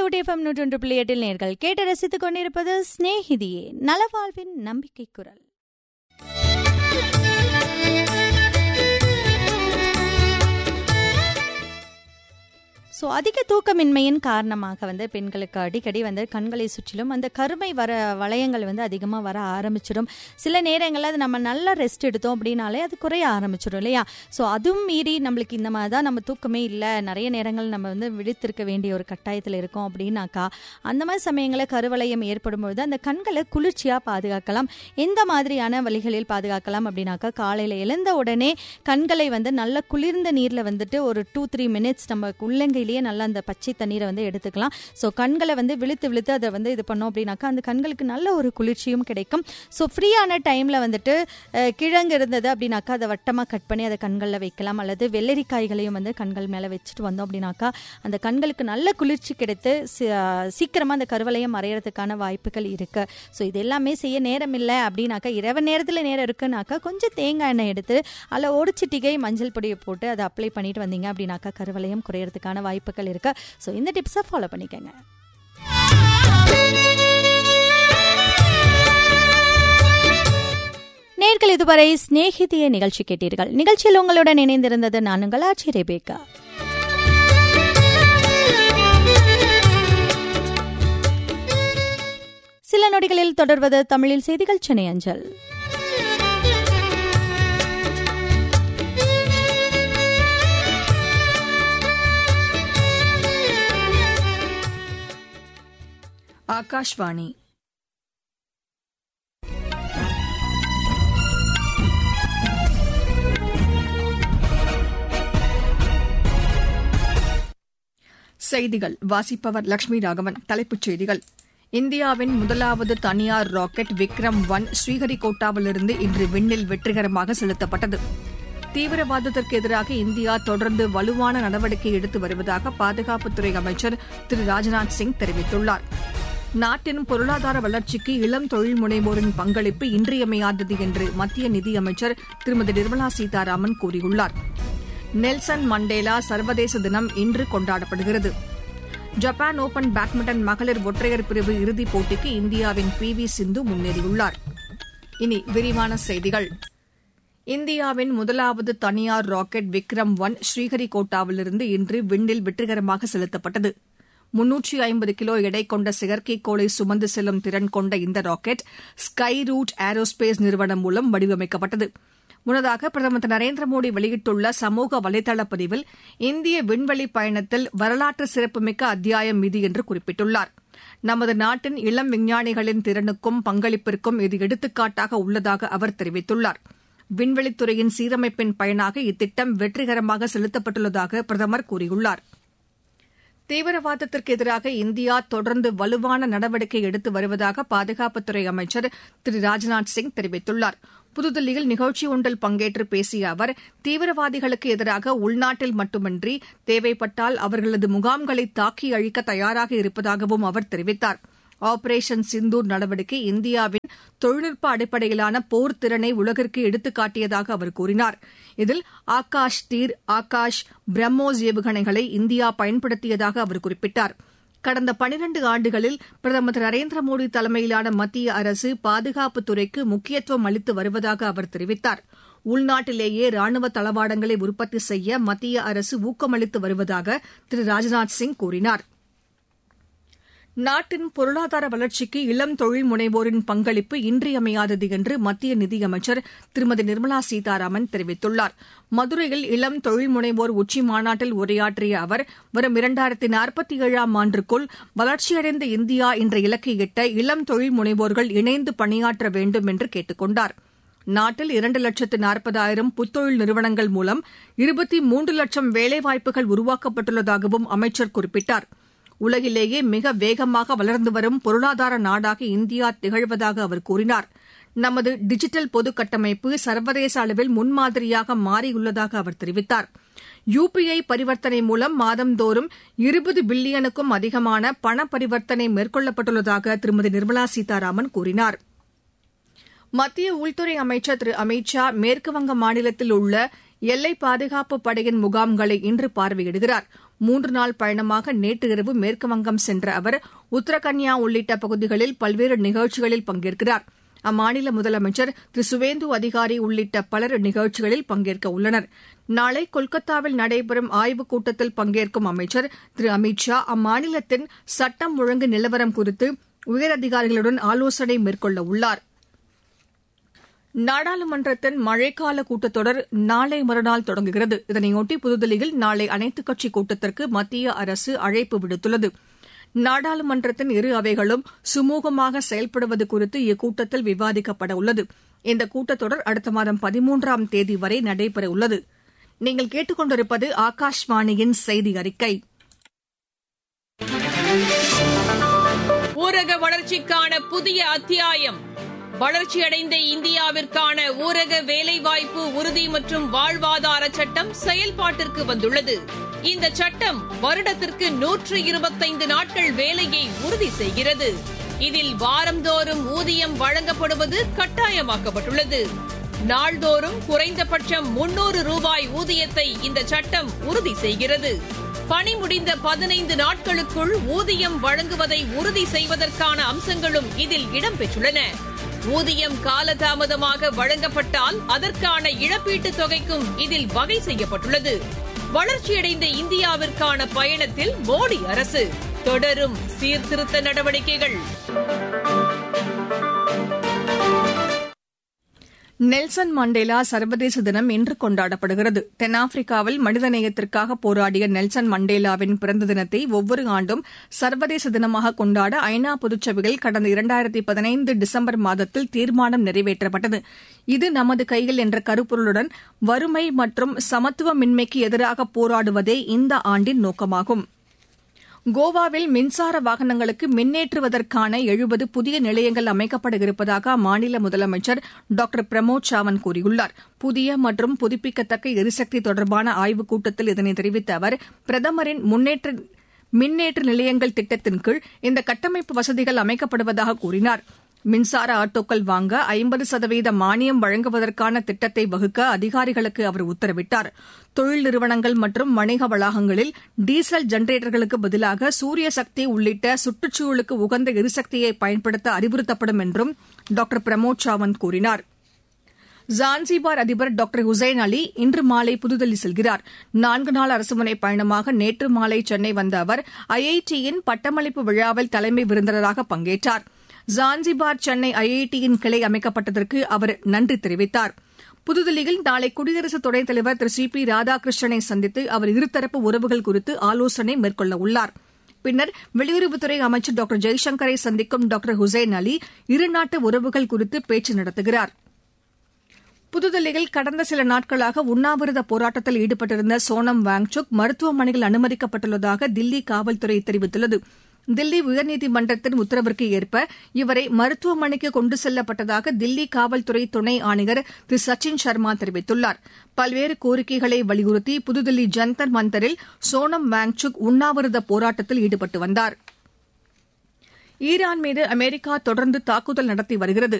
ஊட்டிஎஃப்எம் நூற்றொன்று புள்ளி எட்டில் நேர்கள் கேட்டு ரசித்துக் கொண்டிருப்பது ஸ்நேகிதியே நலவாழ்வின் நம்பிக்கை குரல் ஸோ அதிக தூக்கமின்மையின் காரணமாக வந்து பெண்களுக்கு அடிக்கடி வந்து கண்களை சுற்றிலும் அந்த கருமை வர வளையங்கள் வந்து அதிகமாக வர ஆரம்பிச்சிடும் சில நேரங்களில் அது நம்ம நல்லா ரெஸ்ட் எடுத்தோம் அப்படின்னாலே அது குறைய ஆரம்பிச்சிடும் இல்லையா ஸோ அதுவும் மீறி நம்மளுக்கு இந்த மாதிரி தான் நம்ம தூக்கமே இல்லை நிறைய நேரங்கள் நம்ம வந்து விழித்திருக்க வேண்டிய ஒரு கட்டாயத்தில் இருக்கோம் அப்படின்னாக்கா அந்த மாதிரி சமயங்களில் கருவளையம் ஏற்படும் பொழுது அந்த கண்களை குளிர்ச்சியாக பாதுகாக்கலாம் எந்த மாதிரியான வழிகளில் பாதுகாக்கலாம் அப்படின்னாக்கா காலையில் எழுந்த உடனே கண்களை வந்து நல்ல குளிர்ந்த நீரில் வந்துட்டு ஒரு டூ த்ரீ மினிட்ஸ் நம்ம உள்ளங்கையிலேயே நல்லா அந்த பச்சை தண்ணீரை வந்து எடுத்துக்கலாம் ஸோ கண்களை வந்து விழுத்து விழுத்து அதை வந்து இது பண்ணோம் அப்படின்னாக்கா அந்த கண்களுக்கு நல்ல ஒரு குளிர்ச்சியும் கிடைக்கும் ஸோ ஃப்ரீயான டைமில் வந்துட்டு அஹ், கிழங்கு இருந்தது அப்படின்னாக்கா அதை வட்டமாக கட் பண்ணி அதை கண்களில் வைக்கலாம் அல்லது வெள்ளரிக்காய்களையும் வந்து கண்கள் மேலே வச்சுட்டு வந்தோம் அப்படின்னாக்கா அந்த கண்களுக்கு நல்ல குளிர்ச்சி கிடைத்து சி- சீக்கிரமா அந்த கருவளையம் மறையறதுக்கான வாய்ப்புகள் இருக்கு ஸோ இது எல்லாமே செய்ய நேரம் இல்லை அப்படின்னாக்கா இரவு நேரத்தில் நேரம் இருக்குனாக்கா கொஞ்சம் தேங்காய் எண்ணெய் எடுத்து அதில் ஒரு சிட்டிகை மஞ்சள் பொடியை போட்டு அதை அப்ளை பண்ணிட்டு வந்தீங்க அப்படின்னாக்கா கருவளையம் குறையறதுக்கான வாய்ப்புகள் இருக்கு ஸோ இந்த டிப்ஸை ஃபாலோ பண்ணிக்கங்க நேர்கள் இதுவரை சிநேகிதிய நிகழ்ச்சி கேட்டீர்கள் நிகழ்ச்சியில் உங்களுடன் இணைந்திருந்தது நான் உங்கள் ஆட்சி ரெபேக்கா சில நொடிகளில் தொடர்வது தமிழில் செய்திகள் சென்னை அஞ்சல் ஆகாஷ்வாணி செய்திகள் வாசிப்பவர் லட்சுமி ராகவன் தலைப்புச் செய்திகள் இந்தியாவின் முதலாவது தனியார் ராக்கெட் விக்ரம் ஒன் ஸ்ரீஹரிகோட்டாவிலிருந்து இன்று விண்ணில் வெற்றிகரமாக செலுத்தப்பட்டது தீவிரவாதத்திற்கு எதிராக இந்தியா தொடர்ந்து வலுவான நடவடிக்கை எடுத்து வருவதாக பாதுகாப்புத்துறை அமைச்சர் திரு ராஜ்நாத் சிங் தெரிவித்துள்ளார் நாட்டின் பொருளாதார வளர்ச்சிக்கு இளம் தொழில் முனைவோரின் பங்களிப்பு இன்றியமையாதது என்று மத்திய நிதியமைச்சர் திருமதி நிர்மலா சீதாராமன் கூறியுள்ளார் நெல்சன் மண்டேலா சர்வதேச தினம் இன்று கொண்டாடப்படுகிறது ஜப்பான் ஓபன் பேட்மிண்டன் மகளிர் ஒற்றையர் பிரிவு இறுதிப் போட்டிக்கு இந்தியாவின் பி வி சிந்து முன்னேறியுள்ளார் இனி விரிவான செய்திகள் இந்தியாவின் முதலாவது தனியார் ராக்கெட் விக்ரம் ஒன் ஸ்ரீஹரிகோட்டாவிலிருந்து இன்று விண்ணில் வெற்றிகரமாக செலுத்தப்பட்டது முன்னூற்றி ஐம்பது கிலோ எடை கொண்ட செயற்கைக்கோளை சுமந்து செல்லும் திறன் கொண்ட இந்த ராக்கெட் ஸ்கை ரூட் ஏரோஸ்பேஸ் நிறுவனம் மூலம் வடிவமைக்கப்பட்டது முன்னதாக பிரதமர் திரு நரேந்திர மோடி வெளியிட்டுள்ள சமூக வலைதள பதிவில் இந்திய விண்வெளி பயணத்தில் வரலாற்று சிறப்புமிக்க அத்தியாயம் இது என்று குறிப்பிட்டுள்ளார் நமது நாட்டின் இளம் விஞ்ஞானிகளின் திறனுக்கும் பங்களிப்பிற்கும் இது எடுத்துக்காட்டாக உள்ளதாக அவர் தெரிவித்துள்ளார் விண்வெளித்துறையின் சீரமைப்பின் பயனாக இத்திட்டம் வெற்றிகரமாக செலுத்தப்பட்டுள்ளதாக பிரதமர் கூறியுள்ளார் தீவிரவாதத்திற்கு எதிராக இந்தியா தொடர்ந்து வலுவான நடவடிக்கை எடுத்து வருவதாக பாதுகாப்புத்துறை அமைச்சர் திரு ராஜ்நாத் சிங் தெரிவித்துள்ளார் புதுதில்லியில் நிகழ்ச்சி ஒன்றில் பங்கேற்று பேசிய அவர் தீவிரவாதிகளுக்கு எதிராக உள்நாட்டில் மட்டுமின்றி தேவைப்பட்டால் அவர்களது முகாம்களை தாக்கி அழிக்க தயாராக இருப்பதாகவும் அவர் தெரிவித்தார் ஆபரேஷன் சிந்தூர் நடவடிக்கை இந்தியாவின் தொழில்நுட்ப அடிப்படையிலான போர் திறனை உலகிற்கு எடுத்துக்காட்டியதாக அவர் கூறினார் இதில் ஆகாஷ் தீர் ஆகாஷ் பிரம்மோஸ் ஏவுகணைகளை இந்தியா பயன்படுத்தியதாக அவர் குறிப்பிட்டார் கடந்த பனிரண்டு ஆண்டுகளில் பிரதமர் திரு நரேந்திர மோடி தலைமையிலான மத்திய அரசு பாதுகாப்புத் துறைக்கு முக்கியத்துவம் அளித்து வருவதாக அவர் தெரிவித்தார் உள்நாட்டிலேயே ராணுவ தளவாடங்களை உற்பத்தி செய்ய மத்திய அரசு ஊக்கமளித்து வருவதாக திரு ராஜ்நாத் சிங் கூறினார் நாட்டின் பொருளாதார வளர்ச்சிக்கு இளம் தொழில் முனைவோரின் பங்களிப்பு இன்றியமையாதது என்று மத்திய நிதியமைச்சர் திருமதி நிர்மலா சீதாராமன் தெரிவித்துள்ளார் மதுரையில் இளம் தொழில் முனைவோர் உச்சி மாநாட்டில் உரையாற்றிய அவர் வரும் இரண்டாயிரத்தி நாற்பத்தி ஏழாம் ஆண்டுக்குள் வளர்ச்சியடைந்த இந்தியா என்ற இலக்கை எட்ட இளம் தொழில் முனைவோர்கள் இணைந்து பணியாற்ற வேண்டும் என்று கேட்டுக் கொண்டார் நாட்டில் இரண்டு லட்சத்து நாற்பதாயிரம் புத்தொழில் நிறுவனங்கள் மூலம் இருபத்தி மூன்று லட்சம் வேலைவாய்ப்புகள் உருவாக்கப்பட்டுள்ளதாகவும் அமைச்சர் குறிப்பிட்டார் உலகிலேயே மிக வேகமாக வளர்ந்து வரும் பொருளாதார நாடாக இந்தியா திகழ்வதாக அவர் கூறினார் நமது டிஜிட்டல் பொது கட்டமைப்பு சர்வதேச அளவில் முன்மாதிரியாக மாறியுள்ளதாக அவர் தெரிவித்தார் யுபிஐ பரிவர்த்தனை மூலம் மாதந்தோறும் இருபது பில்லியனுக்கும் அதிகமான பண பரிவர்த்தனை மேற்கொள்ளப்பட்டுள்ளதாக திருமதி நிர்மலா சீதாராமன் கூறினார் மத்திய உள்துறை அமைச்சர் திரு அமித் ஷா மேற்குவங்க மாநிலத்தில் உள்ள எல்லை பாதுகாப்பு படையின் முகாம்களை இன்று பார்வையிடுகிறார் மூன்று நாள் பயணமாக நேற்று இரவு மேற்குவங்கம் சென்ற அவர் உத்தரகன்யா உள்ளிட்ட பகுதிகளில் பல்வேறு நிகழ்ச்சிகளில் பங்கேற்கிறார் அம்மாநில முதலமைச்சர் திரு சுவேந்து அதிகாரி உள்ளிட்ட பலர் நிகழ்ச்சிகளில் பங்கேற்க உள்ளனர் நாளை கொல்கத்தாவில் நடைபெறும் ஆய்வுக் கூட்டத்தில் பங்கேற்கும் அமைச்சர் திரு அமித் ஷா அம்மாநிலத்தின் சட்டம் ஒழுங்கு நிலவரம் குறித்து உயரதிகாரிகளுடன் ஆலோசனை மேற்கொள்ள உள்ளார் நாடாளுமன்றத்தின் மழைக்கால கூட்டத்தொடர் நாளை மறுநாள் தொடங்குகிறது இதனையொட்டி புதுதில்லியில் நாளை அனைத்துக் கட்சி கூட்டத்திற்கு மத்திய அரசு அழைப்பு விடுத்துள்ளது நாடாளுமன்றத்தின் இரு அவைகளும் சுமூகமாக செயல்படுவது குறித்து இக்கூட்டத்தில் விவாதிக்கப்பட உள்ளது இந்த கூட்டத்தொடர் அடுத்த மாதம் பதிமூன்றாம் தேதி வரை நடைபெற உள்ளது நீங்கள் கேட்டுக்கொண்டிருப்பது ஆகாஷ்வாணியின் செய்தி அறிக்கை ஊரக வளர்ச்சிக்கான புதிய அத்தியாயம் வளர்ச்சியடைந்த இந்தியாவிற்கான ஊரக வேலைவாய்ப்பு உறுதி மற்றும் வாழ்வாதார சட்டம் செயல்பாட்டிற்கு வந்துள்ளது இந்த சட்டம் வருடத்திற்கு நூற்று இருபத்தைந்து நாட்கள் வேலையை உறுதி செய்கிறது இதில் வாரந்தோறும் ஊதியம் வழங்கப்படுவது கட்டாயமாக்கப்பட்டுள்ளது நாள்தோறும் குறைந்தபட்சம் முன்னூறு ரூபாய் ஊதியத்தை இந்த சட்டம் உறுதி செய்கிறது பணி முடிந்த பதினைந்து நாட்களுக்குள் ஊதியம் வழங்குவதை உறுதி செய்வதற்கான அம்சங்களும் இதில் இடம்பெற்றுள்ளன ஊதியம் காலதாமதமாக வழங்கப்பட்டால் அதற்கான இழப்பீட்டுத் தொகைக்கும் இதில் வகை செய்யப்பட்டுள்ளது வளர்ச்சியடைந்த இந்தியாவிற்கான பயணத்தில் மோடி அரசு தொடரும் சீர்திருத்த நடவடிக்கைகள் நெல்சன் மண்டேலா சர்வதேச தினம் இன்று கொண்டாடப்படுகிறது தென்னாப்பிரிக்காவில் மனிதநேயத்திற்காக போராடிய நெல்சன் மண்டேலாவின் பிறந்த தினத்தை ஒவ்வொரு ஆண்டும் சர்வதேச தினமாக கொண்டாட ஐநா பொதுச்சபையில் கடந்த இரண்டாயிரத்தி பதினைந்து டிசம்பர் மாதத்தில் தீர்மானம் நிறைவேற்றப்பட்டது இது நமது கையில் என்ற கருப்பொருளுடன் வறுமை மற்றும் சமத்துவமின்மைக்கு எதிராக போராடுவதே இந்த ஆண்டின் நோக்கமாகும் கோவாவில் மின்சார வாகனங்களுக்கு மின்னேற்றுவதற்கான எழுபது புதிய நிலையங்கள் அமைக்கப்பட இருப்பதாக அம்மாநில முதலமைச்சர் டாக்டர் பிரமோத் சாவந்த் கூறியுள்ளார் புதிய மற்றும் புதுப்பிக்கத்தக்க எரிசக்தி தொடர்பான ஆய்வுக் கூட்டத்தில் இதனை தெரிவித்த அவர் பிரதமரின் முன்னேற்ற மின்னேற்ற நிலையங்கள் திட்டத்தின் கீழ் இந்த கட்டமைப்பு வசதிகள் அமைக்கப்படுவதாக கூறினார் மின்சார ஆட்டோக்கள் வாங்க ஐம்பது சதவீத மானியம் வழங்குவதற்கான திட்டத்தை வகுக்க அதிகாரிகளுக்கு அவர் உத்தரவிட்டார் தொழில் நிறுவனங்கள் மற்றும் வணிக வளாகங்களில் டீசல் ஜெனரேட்டர்களுக்கு பதிலாக சூரிய சக்தி உள்ளிட்ட சுற்றுச்சூழலுக்கு உகந்த எரிசக்தியை பயன்படுத்த அறிவுறுத்தப்படும் என்றும் டாக்டர் பிரமோத் சாவந்த் கூறினார் ஜான்சிபார் அதிபர் டாக்டர் ஹுசைன் அலி இன்று மாலை புதுதில்லி செல்கிறார் நான்கு நாள் அரசுமுறை பயணமாக நேற்று மாலை சென்னை வந்த அவர் ஐஐடியின் பட்டமளிப்பு விழாவில் தலைமை விருந்தினராக பங்கேற்றார் ஜான்சிபார் சென்னை ஐஐடியின் கிளை அமைக்கப்பட்டதற்கு அவர் நன்றி தெரிவித்தார் புதுதில்லியில் நாளை குடியரசு துணைத் தலைவர் திரு சி பி ராதாகிருஷ்ணனை சந்தித்து அவர் இருதரப்பு உறவுகள் குறித்து ஆலோசனை மேற்கொள்ள உள்ளார் பின்னர் வெளியுறவுத்துறை அமைச்சர் டாக்டர் ஜெய்சங்கரை சந்திக்கும் டாக்டர் ஹுசைன் அலி இருநாட்டு உறவுகள் குறித்து பேச்சு நடத்துகிறார் புதுதில்லியில் கடந்த சில நாட்களாக உண்ணாவிரத போராட்டத்தில் ஈடுபட்டிருந்த சோனம் வாங்சுக் மருத்துவமனையில் அனுமதிக்கப்பட்டுள்ளதாக தில்லி காவல்துறை தெரிவித்துள்ளது தில்லி உயர்நீதிமன்றத்தின் உத்தரவிற்கு ஏற்ப இவரை மருத்துவமனைக்கு கொண்டு செல்லப்பட்டதாக தில்லி காவல்துறை துணை ஆணையர் திரு சச்சின் சர்மா தெரிவித்துள்ளார் பல்வேறு கோரிக்கைகளை வலியுறுத்தி புதுதில்லி ஜந்தர் மந்தரில் சோனம் வாங்சுக் உண்ணாவிரத போராட்டத்தில் ஈடுபட்டு வந்தார் ஈரான் மீது அமெரிக்கா தொடர்ந்து தாக்குதல் நடத்தி வருகிறது